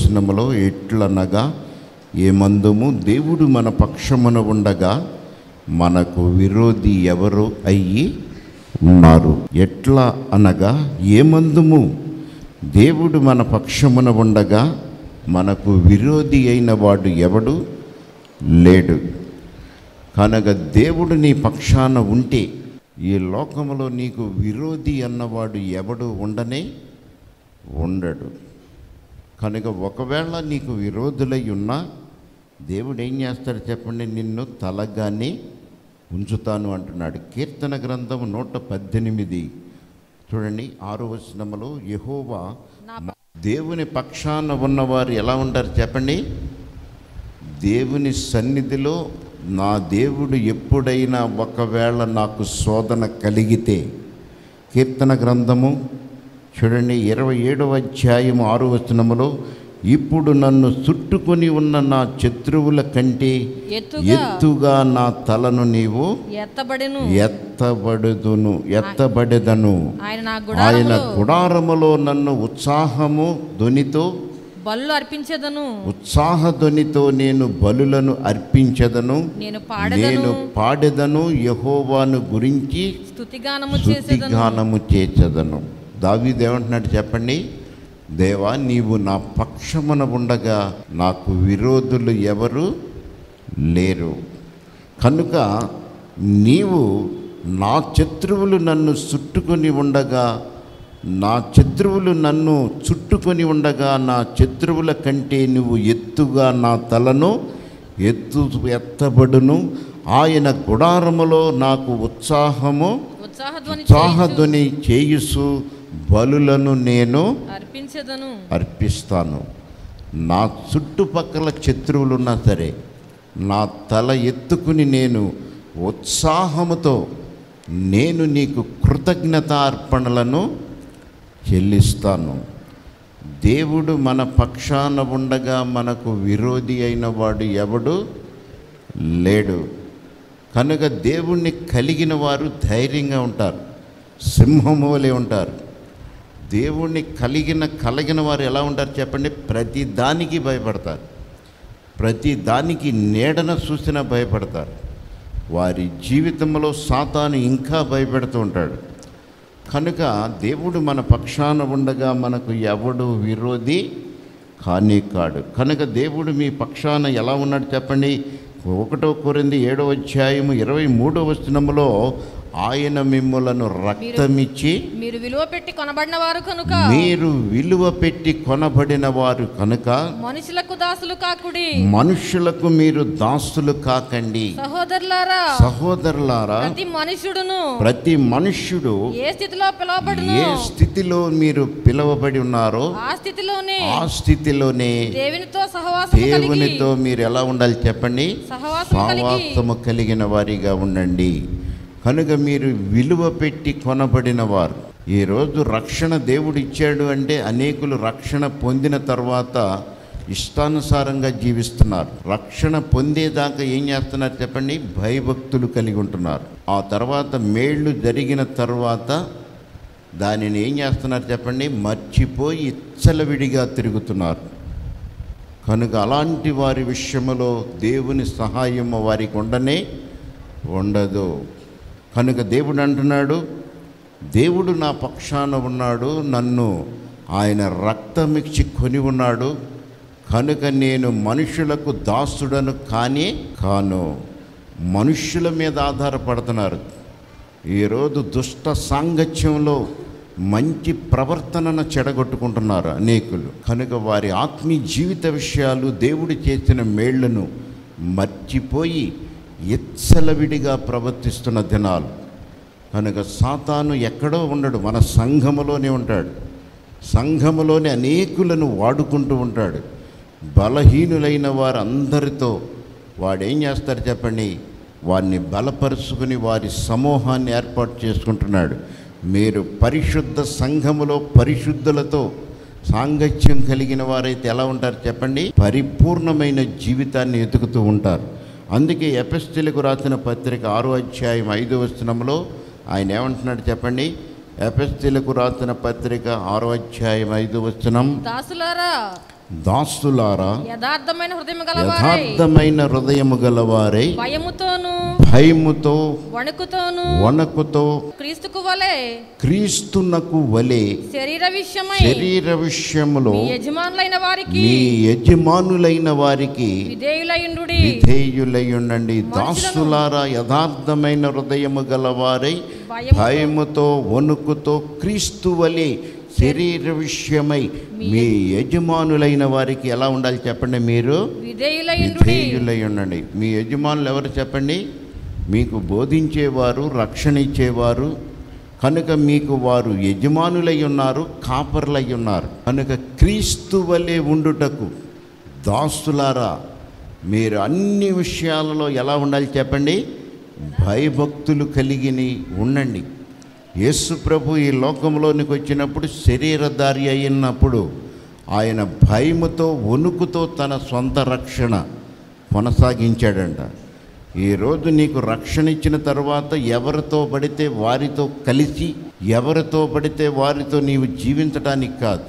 వచనములో ఎట్లనగా ఏమందుము దేవుడు మన పక్షమున ఉండగా మనకు విరోధి ఎవరు అయ్యి ఉన్నారు ఎట్లా అనగా ఏమందుము దేవుడు మన పక్షమున ఉండగా మనకు విరోధి అయిన వాడు ఎవడు లేడు కనుక దేవుడు నీ పక్షాన ఉంటే ఈ లోకంలో నీకు విరోధి అన్నవాడు ఎవడు ఉండనే ఉండడు కనుక ఒకవేళ నీకు విరోధులై ఉన్నా దేవుడు ఏం చేస్తాడు చెప్పండి నిన్ను తలగానే ఉంచుతాను అంటున్నాడు కీర్తన గ్రంథం నూట పద్దెనిమిది చూడండి ఆరో వచనములో యెహోవా నా దేవుని పక్షాన ఉన్నవారు ఎలా ఉంటారు చెప్పండి దేవుని సన్నిధిలో నా దేవుడు ఎప్పుడైనా ఒకవేళ నాకు శోధన కలిగితే కీర్తన గ్రంథము చూడండి ఇరవై ఏడవ అధ్యాయం ఆరో వచనములో ఇప్పుడు నన్ను చుట్టుకొని ఉన్న నా శత్రువుల కంటే ఎత్తుగా ఎత్తుగా నా తలను నీవు ఎత్తబడెను ఎత్తబడుదును ఎత్తబడెదను ఆయన నా ఆయన గుడారములో గుడారములో నన్ను ఉత్సాహము ధ్వనితో బల్లు అర్పించేదను ఉత్సాహధ్వనితో నేను బలులను అర్పించదను నేను నేను పాడదను పాడెదను యహోవాను గురించి స్తుతిగానము చేసేదను స్తుతిగానము చేచదను దావీదు ఏమంటున్నాడు చెప్పండి దేవా నీవు నా పక్షమున ఉండగా నాకు విరోధులు ఎవరు లేరు కనుక నీవు నా శత్రువులు నన్ను చుట్టుకొని ఉండగా నా శత్రువులు నన్ను చుట్టుకొని ఉండగా నా శత్రువుల కంటే నువ్వు ఎత్తుగా నా తలను ఎత్తు ఎత్తబడును ఆయన గుడారములో నాకు ఉత్సాహము ఉత్సాహధ్వని ఉత్సాహధ్వని చేయుసు బలులను నేను అర్పించేదను అర్పిస్తాను నా చుట్టుపక్కల శత్రువులు ఉన్నా సరే నా తల ఎత్తుకుని నేను ఉత్సాహముతో నేను నీకు కృతజ్ఞత అర్పణలను చెల్లిస్తాను దేవుడు మన పక్షాన ఉండగా మనకు విరోధి అయిన వాడు ఎవడు లేడు కనుక దేవుణ్ణి కలిగిన వారు ధైర్యంగా ఉంటారు సింహము వలె ఉంటారు దేవుణ్ణి కలిగిన కలిగిన వారు ఎలా ఉంటారు చెప్పండి ప్రతి దానికి భయపడతారు ప్రతి దానికి నీడన చూసినా భయపడతారు వారి జీవితంలో సాతాను ఇంకా భయపెడుతూ ఉంటాడు కనుక దేవుడు మన పక్షాన ఉండగా మనకు ఎవడు విరోధి కానీ కాడు కనుక దేవుడు మీ పక్షాన ఎలా ఉన్నాడు చెప్పండి ఒకటో కొరింది ఏడో అధ్యాయము ఇరవై మూడో వచనములో ఆయన మిమ్ములను రక్తమిచ్చి మీరు విలువ పెట్టి కొనబడిన వారు కనుక మీరు విలువ పెట్టి కొనబడిన వారు కనుక మనుషులకు దాసులు కాకుడి మనుషులకు మీరు దాసులు కాకండి సహోదరులారా సహోదరులారా ప్రతి మనుషుడును ప్రతి మనుష్యుడు ఏ స్థితిలో పిలువబడును ఏ స్థితిలో మీరు పిలువబడి ఉన్నారో ఆ స్థితిలోనే ఆ స్థితిలోనే దేవునితో సహవాసం కలిగి దేవునితో మీరు ఎలా ఉండాలి చెప్పండి సహవాసం కలిగి సావాసము కలిగిన వారిగా ఉండండి కనుక మీరు విలువ పెట్టి కొనబడిన వారు ఈరోజు రక్షణ దేవుడు ఇచ్చాడు అంటే అనేకులు రక్షణ పొందిన తర్వాత ఇష్టానుసారంగా జీవిస్తున్నారు రక్షణ పొందేదాకా ఏం చేస్తున్నారు చెప్పండి భయభక్తులు కలిగి ఉంటున్నారు ఆ తర్వాత మేళ్ళు జరిగిన తర్వాత దానిని ఏం చేస్తున్నారు చెప్పండి మర్చిపోయి ఇచ్చలవిడిగా తిరుగుతున్నారు కనుక అలాంటి వారి విషయములో దేవుని సహాయం వారికి ఉండనే ఉండదు కనుక దేవుడు అంటున్నాడు దేవుడు నా పక్షాన ఉన్నాడు నన్ను ఆయన రక్తమిచ్చి కొని ఉన్నాడు కనుక నేను మనుషులకు దాసుడను కానీ కాను మనుష్యుల మీద ఆధారపడుతున్నారు ఈరోజు దుష్ట సాంగత్యంలో మంచి ప్రవర్తనను చెడగొట్టుకుంటున్నారు అనేకులు కనుక వారి ఆత్మీయ జీవిత విషయాలు దేవుడు చేసిన మేళ్లను మర్చిపోయి ఎచ్చలవిడిగా ప్రవర్తిస్తున్న దినాలు కనుక సాతాను ఎక్కడో ఉండడు మన సంఘములోనే ఉంటాడు సంఘములోని అనేకులను వాడుకుంటూ ఉంటాడు బలహీనులైన వారందరితో వాడేం చేస్తారు చెప్పండి వారిని బలపరుచుకుని వారి సమూహాన్ని ఏర్పాటు చేసుకుంటున్నాడు మీరు పరిశుద్ధ సంఘములో పరిశుద్ధులతో సాంగత్యం కలిగిన వారైతే ఎలా ఉంటారు చెప్పండి పరిపూర్ణమైన జీవితాన్ని ఎతుకుతూ ఉంటారు అందుకే ఎపిస్టిలకు రాసిన పత్రిక ఆరో అధ్యాయం ఐదో వచనంలో ఆయన ఏమంటున్నాడు చెప్పండి ఎపిస్టిలకు రాసిన పత్రిక ఆరో అధ్యాయం ఐదో వచనం దాసులారా దాసులారా యథార్థమైన హృదయం గలవారై యథార్థమైన హృదయము గలవారై భయముతోను భయముతో వణుకుతోను వణకుతో క్రీస్తుకు వలె క్రీస్తునకు వలె శరీర విషయమై శరీర విషయములో మీ యజమానులైన వారికి మీ యజమానులైన వారికి విధేయులయుండు విధేయులై ఉండండి దాసులారా యథార్థమైన హృదయము గలవారై భయముతో భయముతో వణుకుతో క్రీస్తు వలె శరీర విషయమై మీ యజమానులైన వారికి ఎలా ఉండాలి చెప్పండి మీరు విధేయులయుండు విధేయులై ఉండండి మీ యజమానులు ఎవరు చెప్పండి మీకు బోధించేవారు రక్షణ ఇచ్చేవారు కనుక మీకు వారు యజమానులై ఉన్నారు కాపర్లై ఉన్నారు కనుక క్రీస్తు వలె ఉండుటకు దాసులారా మీరు అన్ని విషయాలలో ఎలా ఉండాలి చెప్పండి భయభక్తులు కలిగిని ఉండండి యేసు ప్రభు ఈ లోకంలోనికి వచ్చినప్పుడు శరీరధారి అయినప్పుడు ఆయన భయముతో వణుకుతో తన సొంత రక్షణ కొనసాగించాడంట ఈరోజు నీకు రక్షణ ఇచ్చిన తర్వాత ఎవరితో పడితే వారితో కలిసి ఎవరితో పడితే వారితో నీవు జీవించడానికి కాదు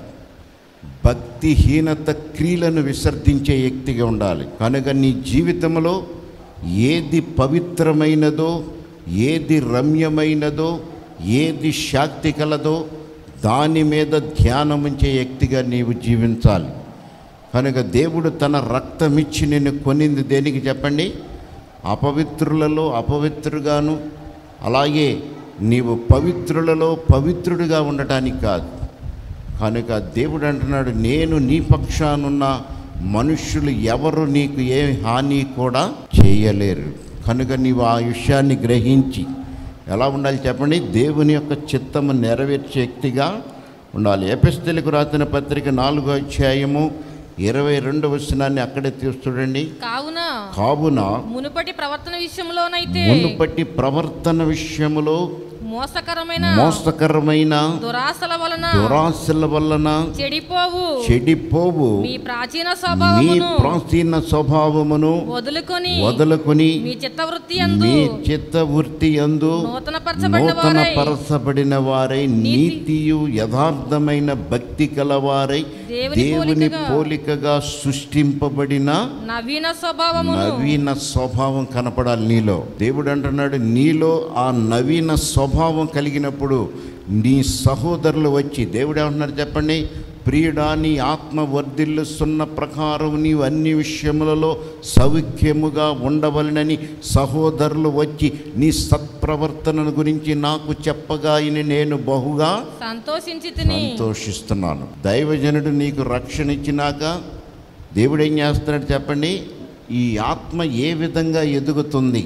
భక్తిహీనత క్రియలను విసర్జించే వ్యక్తిగా ఉండాలి కనుక నీ జీవితంలో ఏది పవిత్రమైనదో ఏది రమ్యమైనదో ఏది శాక్తి కలదో దాని మీద ధ్యానముంచే వ్యక్తిగా నీవు జీవించాలి కనుక దేవుడు తన రక్తమిచ్చి నిన్ను కొనింది దేనికి చెప్పండి అపవిత్రులలో అపవిత్రుగాను అలాగే నీవు పవిత్రులలో పవిత్రుడిగా ఉండటానికి కాదు కనుక దేవుడు అంటున్నాడు నేను నీ పక్షానున్న మనుష్యులు ఎవరు నీకు ఏ హాని కూడా చేయలేరు కనుక నీవు ఆ విషయాన్ని గ్రహించి ఎలా ఉండాలి చెప్పండి దేవుని యొక్క చిత్తము నెరవేర్చే వ్యక్తిగా ఉండాలి ఎపిస్తలకు రాసిన పత్రిక నాలుగో అధ్యాయము ఇరవై రెండవ వచనాన్ని అక్కడే తీస్తుడండి కావున కావున మునుపటి ప్రవర్తన విషయంలోనైతే మునుపటి ప్రవర్తన విషయములో మోసకరమైన మోసకరమైన దురాశల వలన దురాశల వలన చెడిపోవు చెడిపోవు మీ ప్రాచీన మీ స్వభావమును ప్రాచీన స్వభావమును వదులుకొని వదులుకొని మీ చిత్తవృత్తి యందు మీ చిత్తవృత్తి యందు నూతన పరచబడిన నూతన వారై పరచబడిన వారై నీతియు యథార్థమైన భక్తి కలవారై దేవుని దేవుని పోలికగా పోలికగా సృష్టింపబడిన నవీన స్వభావమును నవీన స్వభావం కనపడాలి నీలో దేవుడు అంటున్నాడు నీలో ఆ నవీన స్వభావం కలిగినప్పుడు నీ సహోదరులు వచ్చి దేవుడు ఏమంటున్నారు చెప్పండి ప్రియుడా నీ ఆత్మ వర్ధిల్లుస్తున్న ప్రకారం నీవు అన్ని విషయములలో సౌఖ్యముగా ఉండవలనని సహోదరులు వచ్చి నీ సత్ప్రవర్తనను గురించి నాకు చెప్పగా ఇని నేను బహుగా సంతోషించి తిని సంతోషిస్తున్నాను దైవజనుడు నీకు రక్షణ ఇచ్చినాక దేవుడు ఏం చేస్తున్నాడు చెప్పండి ఈ ఆత్మ ఏ విధంగా ఎదుగుతుంది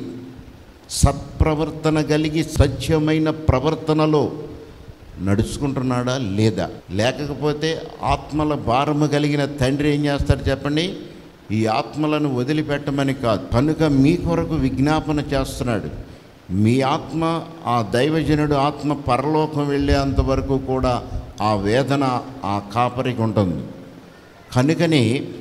సత్ప్రవర్తన కలిగి సత్యమైన ప్రవర్తనలో నడుచుకుంటున్నాడా లేదా లేకపోతే ఆత్మల భారము కలిగిన తండ్రి ఏం చేస్తాడు చెప్పండి ఈ ఆత్మలను వదిలిపెట్టమని కాదు కనుక మీ కొరకు విజ్ఞాపన చేస్తున్నాడు మీ ఆత్మ ఆ దైవజనుడు ఆత్మ పరలోకం వెళ్ళేంత వరకు కూడా ఆ వేదన ఆ కాపరికి ఉంటుంది కనుకనే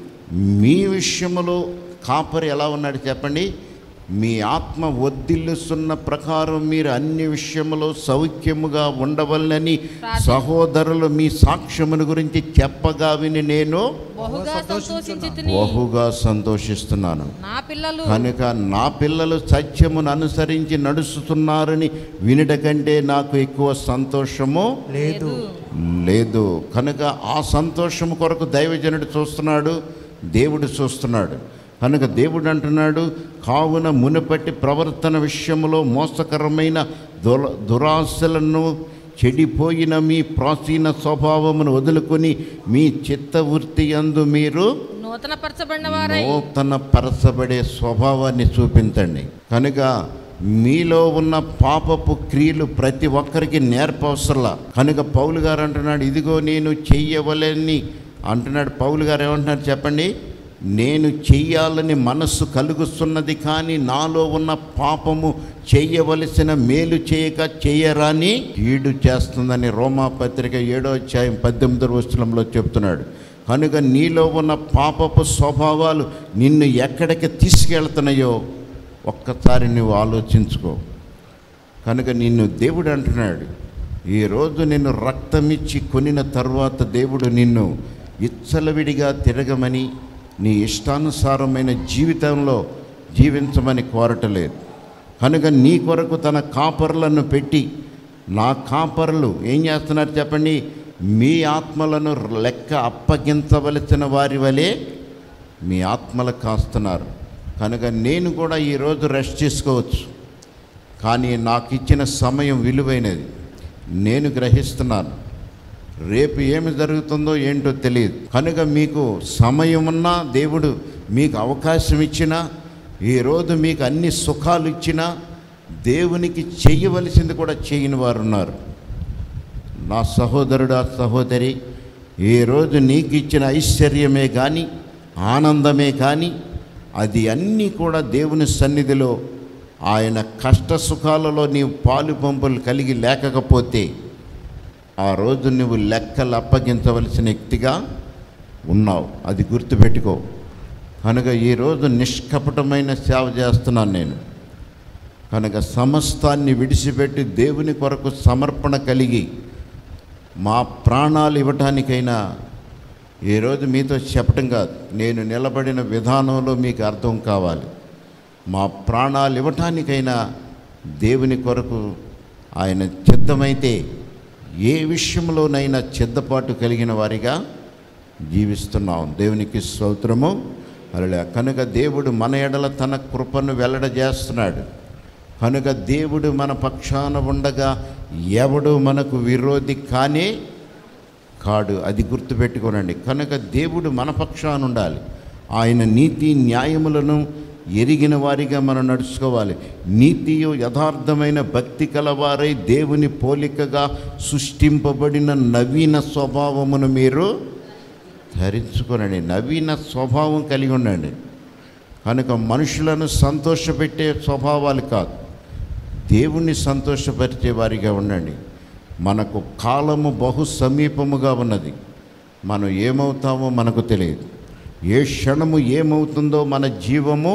మీ విషయములో కాపరి ఎలా ఉన్నాడు చెప్పండి మీ ఆత్మ ఒద్దిల్లుస్తున్న ప్రకారం మీరు అన్ని విషయములో సౌఖ్యముగా ఉండవలనని సహోదరులు మీ సాక్ష్యమును గురించి చెప్పగా విని నేను బహుగా సంతోషించి తిని బహుగా సంతోషిస్తున్నాను నా పిల్లలు కనుక నా పిల్లలు సత్యమును అనుసరించి నడుస్తున్నారని వినుట కంటే నాకు ఎక్కువ సంతోషము లేదు లేదు కనుక ఆ సంతోషం కొరకు దైవజనుడు చూస్తున్నాడు దేవుడు చూస్తున్నాడు కనుక దేవుడు అంటున్నాడు కావున మునుపటి ప్రవర్తన విషయంలో మోసకరమైన దుర దురాశలను చెడిపోయిన మీ ప్రాచీన స్వభావమును వదులుకొని మీ చిత్తవృత్తి యందు మీరు నూతన పరచబడిన వారై నూతన పరచబడే స్వభావాన్ని చూపించండి కనుక మీలో ఉన్న పాపపు క్రియలు ప్రతి ఒక్కరికి నేర్పవసరలా కనుక పౌలు గారు అంటున్నాడు ఇదిగో నేను చెయ్యవలని అంటున్నాడు పౌలు గారు ఏమంటున్నారు చెప్పండి నేను చెయ్యాలని మనస్సు కలుగుతున్నది కానీ నాలో ఉన్న పాపము చేయవలసిన మేలు చేయక చేయరాని కీడు చేస్తుందని రోమా పత్రిక ఏడో అధ్యాయం పద్దెనిమిదో వచనంలో చెప్తున్నాడు కనుక నీలో ఉన్న పాపపు స్వభావాలు నిన్ను ఎక్కడికి తీసుకెళ్తున్నాయో ఒక్కసారి నువ్వు ఆలోచించుకో కనుక నిన్ను దేవుడు అంటున్నాడు ఈరోజు నిన్ను రక్తమిచ్చి కొనిన తర్వాత దేవుడు నిన్ను ఇచ్చలవిడిగా తిరగమని నీ ఇష్టానుసారమైన జీవితంలో జీవించమని కోరటలేదు కనుక నీ కొరకు తన కాపర్లను పెట్టి నా కాపర్లు ఏం చేస్తున్నారు చెప్పండి మీ ఆత్మలను లెక్క అప్పగించవలసిన వారి వలె మీ ఆత్మలు కాస్తున్నారు కనుక నేను కూడా ఈరోజు రెస్ట్ చేసుకోవచ్చు కానీ నాకు ఇచ్చిన సమయం విలువైనది నేను గ్రహిస్తున్నాను రేపు ఏమి జరుగుతుందో ఏంటో తెలియదు కనుక మీకు సమయం ఉన్నా దేవుడు మీకు అవకాశం ఇచ్చినా ఈరోజు మీకు అన్ని సుఖాలు ఇచ్చినా దేవునికి చేయవలసింది కూడా చేయని వారు ఉన్నారు నా సహోదరుడా సహోదరి ఈరోజు నీకు ఇచ్చిన ఐశ్వర్యమే కానీ ఆనందమే కానీ అది అన్నీ కూడా దేవుని సన్నిధిలో ఆయన కష్ట సుఖాలలో నీవు పాలు పంపులు కలిగి లేకపోతే ఆ రోజు నువ్వు లెక్కలు అప్పగించవలసిన వ్యక్తిగా ఉన్నావు అది గుర్తుపెట్టుకో కనుక ఈరోజు నిష్కపటమైన సేవ చేస్తున్నాను నేను కనుక సమస్తాన్ని విడిచిపెట్టి దేవుని కొరకు సమర్పణ కలిగి మా ప్రాణాలు ఇవ్వటానికైనా ఈరోజు మీతో చెప్పటం కాదు నేను నిలబడిన విధానంలో మీకు అర్థం కావాలి మా ప్రాణాలు ఇవ్వటానికైనా దేవుని కొరకు ఆయన చిత్తమైతే ఏ విషయంలోనైనా చిత్తపాటు కలిగిన వారిగా జీవిస్తున్నాం దేవునికి స్తోత్రము అలా కనుక దేవుడు మన ఎడల తన కృపను వెల్లడజేస్తున్నాడు కనుక దేవుడు మన పక్షాన ఉండగా ఎవడు మనకు విరోధి కానే కాడు అది గుర్తుపెట్టుకోనండి కనుక దేవుడు మన పక్షాన ఉండాలి ఆయన నీతి న్యాయములను ఎరిగిన వారిగా మనం నడుచుకోవాలి నీతియు యథార్థమైన భక్తి కలవారై దేవుని పోలికగా సృష్టింపబడిన నవీన స్వభావమును మీరు ధరించుకోనండి నవీన స్వభావం కలిగి ఉండండి కనుక మనుషులను సంతోషపెట్టే స్వభావాలు కాదు దేవుణ్ణి సంతోషపరిచే వారిగా ఉండండి మనకు కాలము బహు సమీపముగా ఉన్నది మనం ఏమవుతామో మనకు తెలియదు ఏ క్షణము ఏమవుతుందో మన జీవము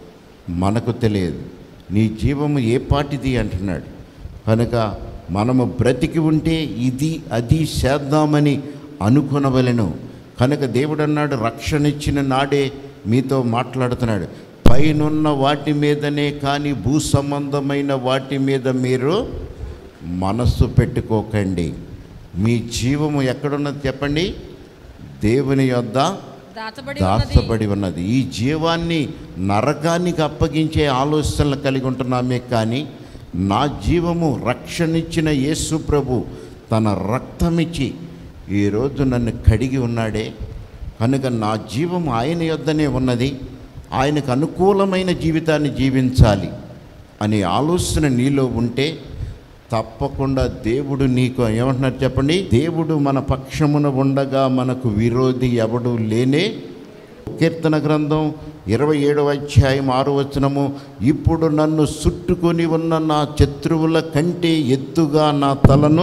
మనకు తెలియదు నీ జీవము ఏ పాటిది అంటున్నాడు కనుక మనము బ్రతికి ఉంటే ఇది అది చేద్దామని అనుకునవలెను కనుక దేవుడు అన్నాడు రక్షణ ఇచ్చిన నాడే మీతో మాట్లాడుతున్నాడు పైనున్న వాటి మీదనే కానీ భూ సంబంధమైన వాటి మీద మీరు మనస్సు పెట్టుకోకండి మీ జీవము ఎక్కడున్నది చెప్పండి దేవుని యొద్ద దాచబడి ఉన్నది దాచబడి ఉన్నది ఈ జీవాన్ని నరకానికి అప్పగించే ఆలోచనలు కలిగి ఉంటున్నామే కానీ నా జీవము రక్షణిచ్చిన యేసు ప్రభు తన రక్తమిచ్చి ఈరోజు నన్ను కడిగి ఉన్నాడే కనుక నా జీవం ఆయన యొద్దనే ఉన్నది ఆయనకు అనుకూలమైన జీవితాన్ని జీవించాలి అనే ఆలోచన నీలో ఉంటే తప్పకుండా దేవుడు నీకు ఏమంటున్నారు చెప్పండి దేవుడు మన పక్షమున ఉండగా మనకు విరోధి ఎవడు లేనే కీర్తన గ్రంథం ఇరవై ఏడవ అధ్యాయం ఆరు వచనము ఇప్పుడు నన్ను చుట్టుకొని ఉన్న నా శత్రువుల కంటే ఎత్తుగా నా తలను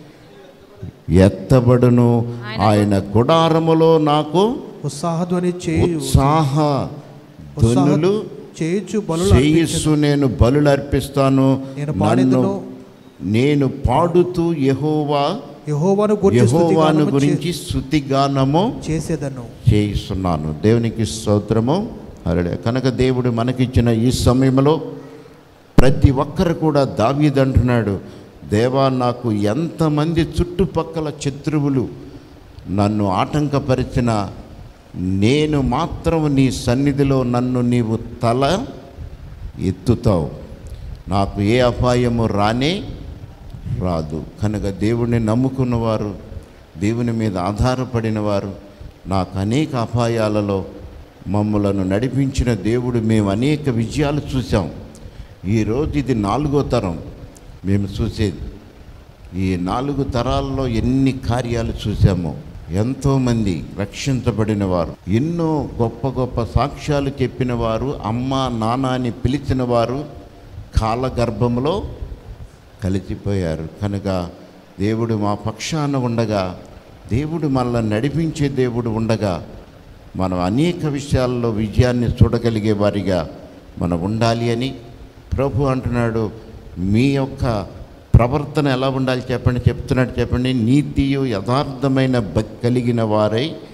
ఎత్తబడును ఆయన గుడారములో నాకు ఉత్సాహధ్వని చేయు ఉత్సాహ ధ్వనులు చేయుచు బలులు శ్రేయస్సు నేను బలులు అర్పిస్తాను నేను నన్ను పాడేదను. నేను పాడుతూ యెహోవా యహోవాను గురించి యెహోవాను స్తుతిగానము గురించి స్థుతిగానము చే- చేసేదను చేయిస్తున్నాను దేవునికి స్తోత్రము అరడే కనుక దేవుడు మనకిచ్చిన ఈ సమయంలో ప్రతి ఒక్కరు కూడా దావీదంటున్నాడు దేవా నాకు ఎంతమంది చుట్టుపక్కల శత్రువులు నన్ను ఆటంకపరిచిన నేను మాత్రం నీ సన్నిధిలో నన్ను నీవు తల ఎత్తుతావు నాకు ఏ అపాయము రానే రాదు కనుక దేవుణ్ణి నమ్ముకున్నవారు దేవుని మీద ఆధారపడిన వారు నాకు అనేక అపాయాలలో మమ్మలను నడిపించిన దేవుడు మేము అనేక విజయాలు చూసాం ఈరోజు ఇది నాలుగో తరం మేము చూసేది ఈ నాలుగు తరాల్లో ఎన్ని కార్యాలు చూసామో ఎంతోమంది రక్షించబడిన వారు ఎన్నో గొప్ప గొప్ప సాక్ష్యాలు చెప్పిన వారు అమ్మ నాన్న అని పిలిచిన వారు కాలగర్భంలో కలిసిపోయారు కనుక దేవుడు మా పక్షాన ఉండగా దేవుడు మనల్ని నడిపించే దేవుడు ఉండగా మనం అనేక విషయాల్లో విజయాన్ని చూడగలిగే వారిగా మనం ఉండాలి అని ప్రభు అంటున్నాడు మీ యొక్క ప్రవర్తన ఎలా ఉండాలి చెప్పండి చెప్తున్నాడు చెప్పండి నీతియు యథార్థమైన భక్తి కలిగిన వారై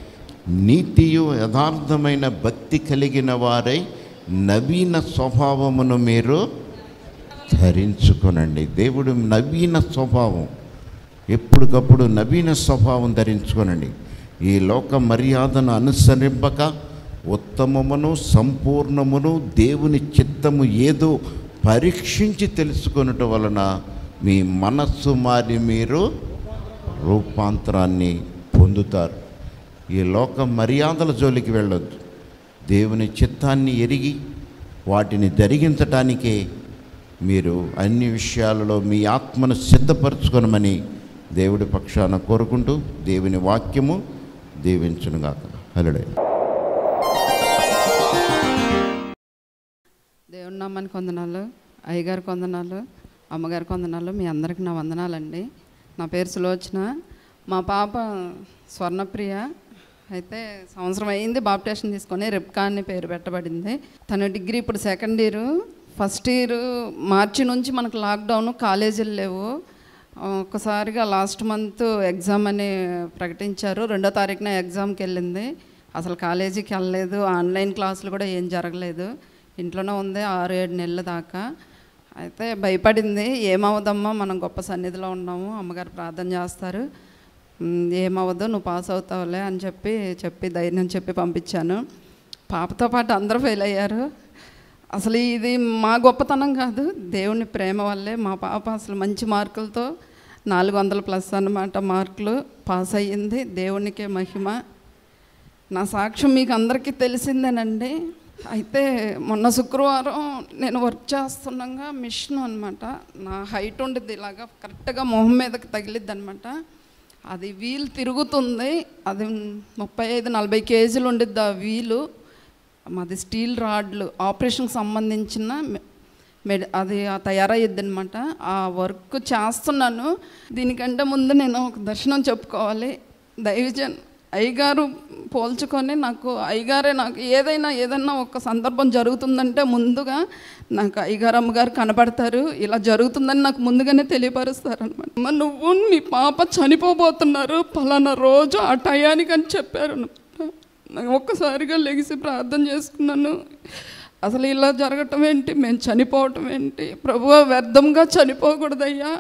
నీతియు యథార్థమైన భక్తి కలిగిన వారై నవీన స్వభావమును మీరు ధరించుకొనండి దేవుడు నవీన స్వభావం ఎప్పటికప్పుడు నవీన స్వభావం ధరించుకొనండి ఈ లోక మర్యాదను అనుసరింపక ఉత్తమమును సంపూర్ణమును దేవుని చిత్తము ఏదో పరీక్షించి తెలుసుకొనుట వలన మీ మనస్సు మారి మీరు రూపాంతరాన్ని పొందుతారు ఈ లోక మర్యాదల జోలికి వెళ్ళొద్దు దేవుని చిత్తాన్ని ఎరిగి వాటిని జరిగించటానికే మీరు అన్ని విషయాలలో మీ ఆత్మను సిద్ధపరచుకొనమని దేవుడి పక్షాన కోరుకుంటూ దేవుని వాక్యము దీవించునుగాక హలుడే దేవుని నామానికి వందనాలు అయ్యగారికి వందనాలు అమ్మగారికి వందనాలు మీ అందరికి నా వందనాలండి నా పేరు సులోచన మా పాప స్వర్ణప్రియ అయితే సంవత్సరం అయింది బాప్టేషన్ తీసుకొని రెప్కా అని పేరు పెట్టబడింది తను డిగ్రీ ఇప్పుడు సెకండ్ ఇయర్ ఫస్ట్ ఇయర్ మార్చి నుంచి మనకు లాక్డౌన్ కాలేజీలు లేవు ఒక్కసారిగా లాస్ట్ మంత్ ఎగ్జామ్ అని ప్రకటించారు రెండో తారీఖున ఎగ్జామ్కి వెళ్ళింది అసలు కాలేజీకి వెళ్ళలేదు ఆన్లైన్ క్లాసులు కూడా ఏం జరగలేదు ఇంట్లోనే ఉంది ఆరు ఏడు నెలల దాకా అయితే భయపడింది ఏమవుదమ్మా మనం గొప్ప సన్నిధిలో ఉన్నాము అమ్మగారు ప్రార్థన చేస్తారు "ఉమ్, ఏమవ్వదు నువ్వు పాస్ అవుతావులే అని చెప్పి చెప్పి ధైర్యం చెప్పి పంపించాను పాపతో పాటు అందరూ ఫెయిల్ అయ్యారు అసలు ఇది మా గొప్పతనం కాదు దేవుని ప్రేమ వల్లే మా పాప అసలు మంచి మార్కులతో నాలుగు వందల ప్లస్ అన్నమాట మార్కులు పాస్ అయ్యింది దేవునికే మహిమ నా సాక్ష్యం మీకు అందరికీ తెలిసిందేనండి అయితే మొన్న శుక్రవారం నేను వర్క్ చేస్తుండగా మిషన్ అనమాట నా హైట్ ఉండేది ఇలాగా కరెక్ట్గా మొహం మీదకి తగిలిద్ది అనమాట అది వీల్ తిరుగుతుంది అది ముప్పై ఐదు నలభై కేజీలు ఉండిద్ది ఆ వీలు మాది స్టీల్ రాడ్లు ఆపరేషన్కి సంబంధించిన మె- మెడి అది తయారయ్యిద్ది అనమాట ఆ వర్క్ చేస్తున్నాను దీనికంటే ముందు నేను ఒక దర్శనం చెప్పుకోవాలి దైవజన్ అయ్యగారు పోల్చుకొని నాకు అయ్యగారే నాకు ఏదైనా ఏదైనా ఒక సందర్భం జరుగుతుందంటే ముందుగా నాకు అయ్యగారు అమ్మగారు కనపడతారు ఇలా జరుగుతుందని నాకు ముందుగానే తెలియపరుస్తారు అనమాట నువ్వు నీ పాప చనిపోబోతున్నారు పలానా రోజు ఆ టయానికి అని చెప్పారు నాకు ఒక్కసారిగా లెగిసి ప్రార్థన చేసుకున్నాను అసలు ఇలా జరగటం ఏంటి మేము చనిపోవటం ఏంటి ప్రభు వ్యర్థంగా చనిపోకూడదయ్యా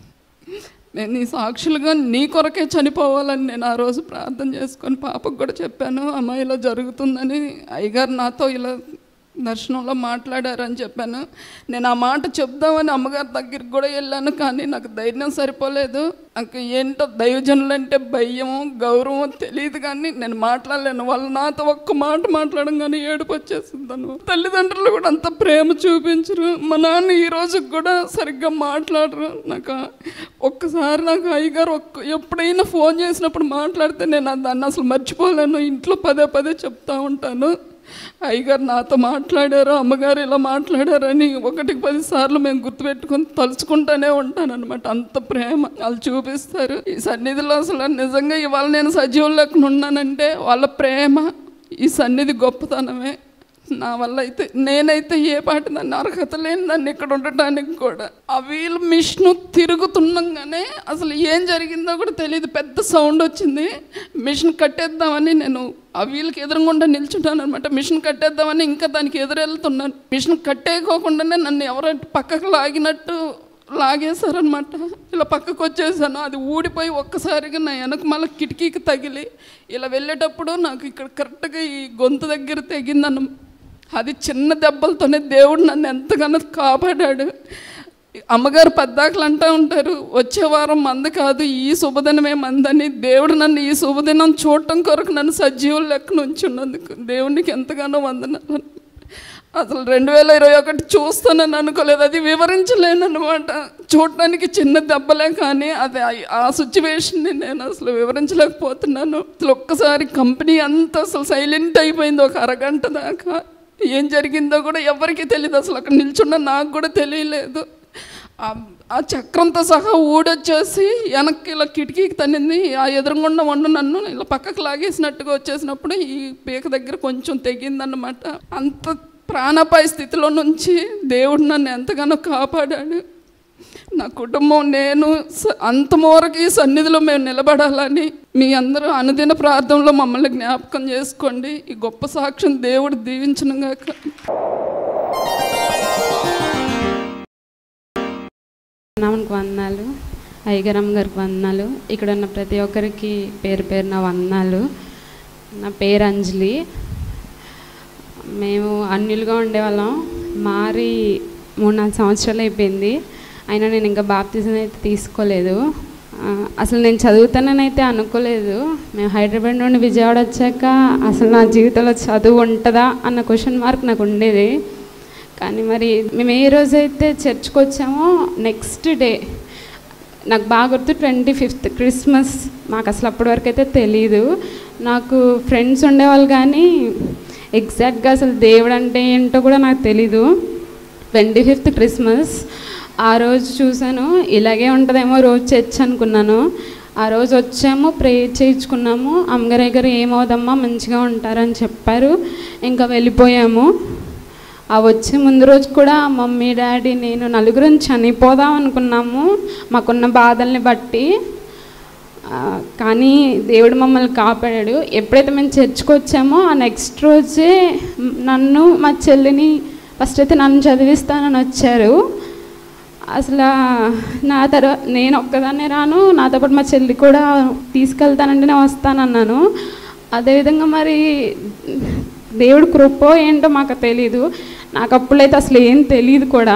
నేను నీ సాక్షులుగా నీ కొరకే చనిపోవాలని నేను ఆ రోజు ప్రార్థన చేసుకొని పాపకు కూడా చెప్పాను అమ్మ ఇలా జరుగుతుందని అయ్యగారు నాతో ఇలా దర్శనంలో మాట్లాడారని చెప్పాను నేను ఆ మాట చెప్దామని అమ్మగారి దగ్గరికి కూడా వెళ్ళాను కానీ నాకు ధైర్యం సరిపోలేదు నాకు ఏంటో దైవజనులు అంటే భయం గౌరవం తెలియదు కానీ నేను మాట్లాడలేను వాళ్ళు నాతో ఒక్క మాట మాట్లాడడం కానీ ఏడుపు వచ్చేసిందను తల్లిదండ్రులు కూడా అంత ప్రేమ చూపించరు మా నాన్న ఈ రోజుకి కూడా సరిగ్గా మాట్లాడరు నాకు ఒక్కసారి నాకు అయ్యగారు ఒక్క ఎప్పుడైనా ఫోన్ చేసినప్పుడు మాట్లాడితే నేను దాన్ని అసలు మర్చిపోలేను ఇంట్లో పదే పదే చెప్తా ఉంటాను అయ్యగారు నాతో మాట్లాడారు అమ్మగారు ఇలా మాట్లాడారని ఒకటికి పది సార్లు మేము గుర్తుపెట్టుకొని తలుచుకుంటూనే ఉంటాను అనమాట అంత ప్రేమ వాళ్ళు చూపిస్తారు ఈ సన్నిధిలో అసలు నిజంగా ఇవాళ నేను సజీవం లేకుండా ఉన్నానంటే వాళ్ళ ప్రేమ ఈ సన్నిధి గొప్పతనమే నా వల్ల అయితే నేనైతే ఏ పాటి దాన్ని అర్హత లేని దాన్ని ఇక్కడ ఉండటానికి కూడా ఆ వీల్ మిషన్ తిరుగుతుండగానే అసలు ఏం జరిగిందో కూడా తెలియదు పెద్ద సౌండ్ వచ్చింది మిషన్ కట్టేద్దామని నేను ఆ వీల్కి ఎదురుగుండా నిల్చుంటాను అనమాట మిషన్ కట్టేద్దామని ఇంకా దానికి ఎదురెళ్తున్నాను మిషన్ కట్టేయకోకుండానే నన్ను ఎవరో పక్కకు లాగినట్టు లాగేశారనమాట ఇలా పక్కకు వచ్చేసాను అది ఊడిపోయి ఒక్కసారిగా నా వెనక మళ్ళీ కిటికీకి తగిలి ఇలా వెళ్ళేటప్పుడు నాకు ఇక్కడ కరెక్ట్గా ఈ గొంతు దగ్గర తెగిందన్న అది చిన్న దెబ్బలతోనే దేవుడు నన్ను ఎంతగానో కాపాడాడు అమ్మగారు పద్దాకలు అంటూ ఉంటారు వచ్చే వారం మంద కాదు ఈ శుభదినమే మందని దేవుడు నన్ను ఈ శుభదినం చూడటం కొరకు నన్ను సజీవుల లెక్కన ఉంచున్నందుకు దేవునికి ఎంతగానో వందనాలు అసలు రెండు వేల ఇరవై ఒకటి చూస్తానని అనుకోలేదు అది వివరించలేను అనమాట చూడటానికి చిన్న దెబ్బలే కానీ అది ఆ- ఆ సిచ్యువేషన్ని నేను అసలు వివరించలేకపోతున్నాను అసలు ఒక్కసారి కంపెనీ అంతా అసలు సైలెంట్ అయిపోయింది ఒక అరగంట దాకా ఏం జరిగిందో కూడా ఎవరికీ తెలియదు అసలు అక్కడ నిల్చున్న నాకు కూడా తెలియలేదు ఆ- ఆ చక్రంతో సహా ఊడొచ్చేసి వెనక్కి ఇలా కిటికీకి తన్నింది ఆ ఎదురుగుండా వండు నన్ను ఇలా పక్కకు లాగేసినట్టుగా వచ్చేసినప్పుడు ఈ పీక దగ్గర కొంచెం తెగిందన్నమాట అంత ప్రాణాపాయ స్థితిలో నుంచి దేవుడు నన్ను ఎంతగానో కాపాడాడు నా కుటుంబం నేను స- అంతమూరకి ఈ సన్నిధిలో మేము నిలబడాలని మీ అందరూ అనుదిన ప్రార్థనలో మమ్మల్ని జ్ఞాపకం చేసుకోండి ఈ గొప్ప సాక్ష్యం దేవుడు దీవించనుగాక నామనికి వందనాలు అయ్యగారమ్మ గారికి వందనాలు ఇక్కడ ఉన్న ప్రతి ఒక్కరికి పేరు పేరు నా వందనాలు నా పేరు అంజలి మేము అన్యులుగా ఉండేవాళ్ళం మారి మూడు నాలుగు సంవత్సరాలు అయిపోయింది అయినా నేను ఇంకా బాప్తిజం అయితే తీసుకోలేదు ఆ, అసలు నేను చదువుతానని అయితే అనుకోలేదు మేము హైదరాబాద్ నుండి విజయవాడ వచ్చాక అసలు నా జీవితంలో చదువు ఉంటుందా అన్న క్వశ్చన్ మార్క్ నాకు ఉండేది కానీ మరి మేము ఏ రోజైతే చర్చ్కి వచ్చామో నెక్స్ట్ డే నాకు బాగా గుర్తు ట్వంటీ ఫిఫ్త్ క్రిస్మస్ మాకు అసలు అప్పటి వరకు అయితే తెలీదు నాకు ఫ్రెండ్స్ ఉండేవాళ్ళు కానీ ఎగ్జాక్ట్గా అసలు దేవుడు అంటే ఏంటో కూడా నాకు తెలీదు ట్వంటీ ఫిఫ్త్ క్రిస్మస్ ఆ రోజు చూశాను ఇలాగే ఉంటుందేమో రోజు చర్చ్ అనుకున్నాను ఆ రోజు వచ్చాము ప్రేయర్ చేయించుకున్నాము అమ్మగారి దగ్గర ఏమవుదమ్మా మంచిగా ఉంటారని చెప్పారు ఇంకా వెళ్ళిపోయాము ఆ వచ్చే ముందు రోజు కూడా మమ్మీ డాడీ నేను నలుగురం చనిపోదాం అనుకున్నాము మాకున్న బాధల్ని బట్టి ఆ, కానీ దేవుడు మమ్మల్ని కాపాడాడు ఎప్పుడైతే మేము చర్చ్కి వచ్చామో ఆ నెక్స్ట్ రోజే నన్ను మా చెల్లిని ఫస్ట్ అయితే నన్ను చదివిస్తానని వచ్చారు అసలు నా తర్వాత నేను ఒక్కదాన్నే రాను నాతో పాటు మా చెల్లి కూడా తీసుకెళ్తానంటే నేను వస్తానన్నాను అదేవిధంగా మరి దేవుడు కృపో ఏంటో మాకు తెలియదు నాకు అప్పుడైతే అసలు ఏం తెలియదు కూడా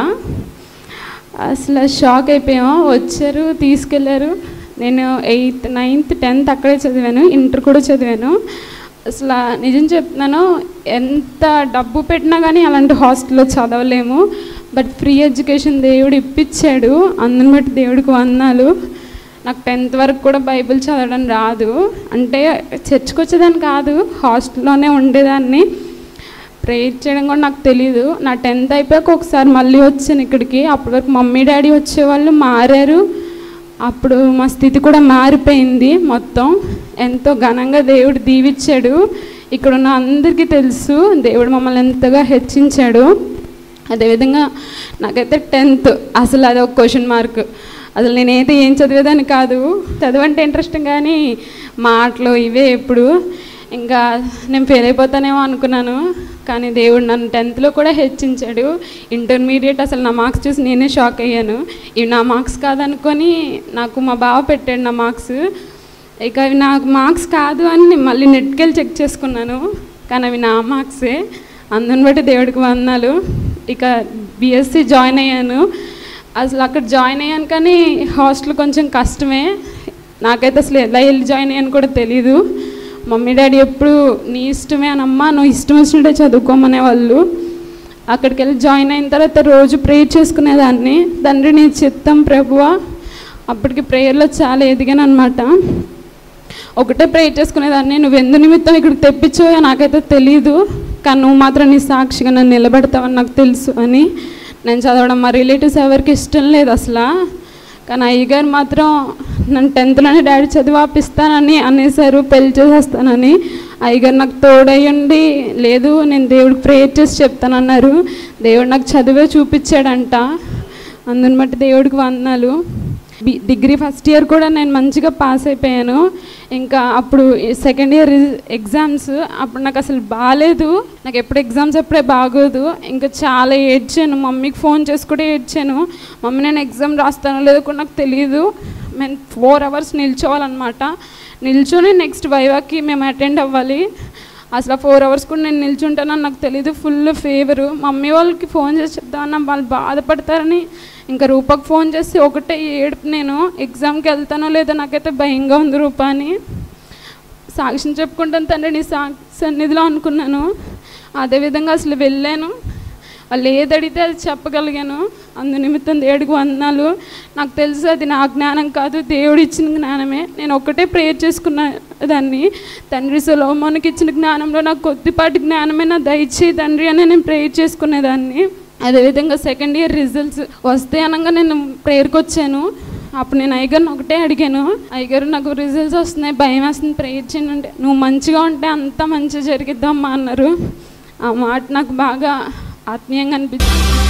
అసలు షాక్ అయిపోయాము వచ్చారు తీసుకెళ్ళారు నేను ఎయిత్ నైన్త్ టెన్త్ అక్కడే చదివాను ఇంటర్ కూడా చదివాను అసలు నిజం చెప్తున్నాను ఎంత డబ్బు పెట్టినా కానీ అలాంటి హాస్టల్లో చదవలేము బట్ ఫ్రీ ఎడ్యుకేషన్ దేవుడు ఇప్పించాడు అందుని బట్టి దేవుడికి వందాలు నాకు టెన్త్ వరకు కూడా బైబిల్ చదవడం రాదు అంటే చర్చ్కి వచ్చేదాన్ని కాదు హాస్టల్లోనే ఉండేదాన్ని ప్రేయర్ చేయడం కూడా నాకు తెలియదు నా టెన్త్ అయిపోయాక ఒకసారి మళ్ళీ వచ్చాను ఇక్కడికి అప్పటి వరకు మమ్మీ డాడీ వచ్చేవాళ్ళు మారారు అప్పుడు మా స్థితి కూడా మారిపోయింది మొత్తం ఎంతో ఘనంగా దేవుడు దీవిచ్చాడు ఇక్కడ ఉన్న అందరికీ తెలుసు దేవుడు మమ్మల్ని ఎంతగా హెచ్చించాడు అదేవిధంగా నాకైతే టెన్త్ అసలు అది ఒక క్వశ్చన్ మార్క్ అసలు నేనైతే ఏం చదివేదాన్ని కాదు చదవంటే ఇంట్రెస్ట్ కానీ మాటలు ఇవే ఎప్పుడు ఇంకా నేను ఫెయిల్ అయిపోతానేమో అనుకున్నాను కానీ దేవుడు నన్ను టెన్త్లో కూడా హెచ్చించాడు ఇంటర్మీడియట్ అసలు నా మార్క్స్ చూసి నేనే షాక్ అయ్యాను ఇవి నా మార్క్స్ కాదనుకొని నాకు మా బావ పెట్టాడు నా మార్క్స్ ఇక అవి నాకు మార్క్స్ కాదు అని నేను మళ్ళీ నెట్కెళ్ళి చెక్ చేసుకున్నాను కానీ అవి నా మార్క్సే అందుని బట్టి దేవుడికి వందాలు ఇక బీఎస్సీ జాయిన్ అయ్యాను అసలు అక్కడ జాయిన్ అయ్యాను కానీ హాస్టల్ కొంచెం కష్టమే నాకైతే అసలు ఎలా వెళ్ళి జాయిన్ అయ్యాను కూడా తెలీదు మమ్మీ డాడీ ఎప్పుడు నీ ఇష్టమే అని అమ్మ నువ్వు ఇష్టం వచ్చినట్టే చదువుకోమనే వాళ్ళు అక్కడికి వెళ్ళి జాయిన్ అయిన తర్వాత రోజు ప్రేయర్ చేసుకునేదాన్ని తండ్రి నీ చిత్తం ప్రభువా అప్పటికి ప్రేయర్లో చాలా ఎదిగాను అనమాట ఒకటే ప్రేయర్ చేసుకునేదాన్ని నువ్వు ఎందు నిమిత్తం ఇక్కడికి తెప్పించావో నాకైతే తెలియదు కానీ నువ్వు మాత్రం నీ సాక్షిగా నన్ను నిలబెడతావని నాకు తెలుసు అని నేను చదవడం మా రిలేటివ్స్ ఎవరికి ఇష్టం లేదు అసలు కానీ అయ్యగారు మాత్రం నన్ను టెన్త్లోనే డాడీ చదివి ఆపిస్తానని అనేసారు పెళ్లి చేసేస్తానని అయ్యగారు నాకు తోడయ్యండి లేదు నేను దేవుడికి ప్రేయర్ చేసి చెప్తానన్నారు దేవుడు నాకు చదివే చూపించాడంట అందుని బట్టి దేవుడికి వందనాలు బి డిగ్రీ ఫస్ట్ ఇయర్ కూడా నేను మంచిగా పాస్ అయిపోయాను ఇంకా అప్పుడు సెకండ్ ఇయర్ ఎగ్జామ్స్ అప్పుడు నాకు అసలు బాగాలేదు నాకు ఎప్పుడు ఎగ్జామ్స్ ఎప్పుడే బాగోదు ఇంకా చాలా ఏడ్చాను మమ్మీకి ఫోన్ చేసి కూడా ఏడ్చాను మమ్మీ నేను ఎగ్జామ్ రాస్తానో లేదో కూడా నాకు తెలియదు మేము ఫోర్ అవర్స్ నిల్చోవాలన్నమాట నిల్చొని నెక్స్ట్ వైవాకి మేము అటెండ్ అవ్వాలి అసలు ఫోర్ అవర్స్ కూడా నేను నిల్చుంటానని నాకు తెలియదు ఫుల్ ఫేవరు మమ్మీ వాళ్ళకి ఫోన్ చేసి చెప్తామన్నా వాళ్ళు బాధపడతారని ఇంకా రూపకు ఫోన్ చేసి ఒకటే ఏడుపు నేను ఎగ్జామ్కి వెళ్తానో లేదో నాకైతే భయంగా ఉంది రూప అని సాక్ష్యం చెప్పుకుంటాను తండ్రి నీ సా సన్నిధిలో అనుకున్నాను అదేవిధంగా అసలు వెళ్ళాను వాళ్ళు ఏది అడిగితే అది చెప్పగలిగాను అందు నిమిత్తం దేవుడికి వందనాలు నాకు తెలుసు అది నా జ్ఞానం కాదు దేవుడు ఇచ్చిన జ్ఞానమే నేను ఒక్కటే ప్రేయర్ చేసుకున్న దాన్ని తండ్రి సులోమానికి ఇచ్చిన జ్ఞానంలో నాకు కొద్దిపాటి జ్ఞానమే నా దయచేయి తండ్రి అని నేను ప్రేయర్ చేసుకునేదాన్ని అదేవిధంగా సెకండ్ ఇయర్ రిజల్ట్స్ వస్తే అనగా నేను ప్రేయర్కి వచ్చాను అప్పుడు నేను అయ్యగారిని ఒకటే అడిగాను అయ్యగారు నాకు రిజల్ట్స్ వస్తున్నాయి భయం వేస్తుంది ప్రేయర్ చేయండి అంటే నువ్వు మంచిగా ఉంటే అంతా మంచిగా జరిగిద్దమ్మా అన్నారు ఆ మాట నాకు బాగా ఆత్మీయంగా అనిపించింది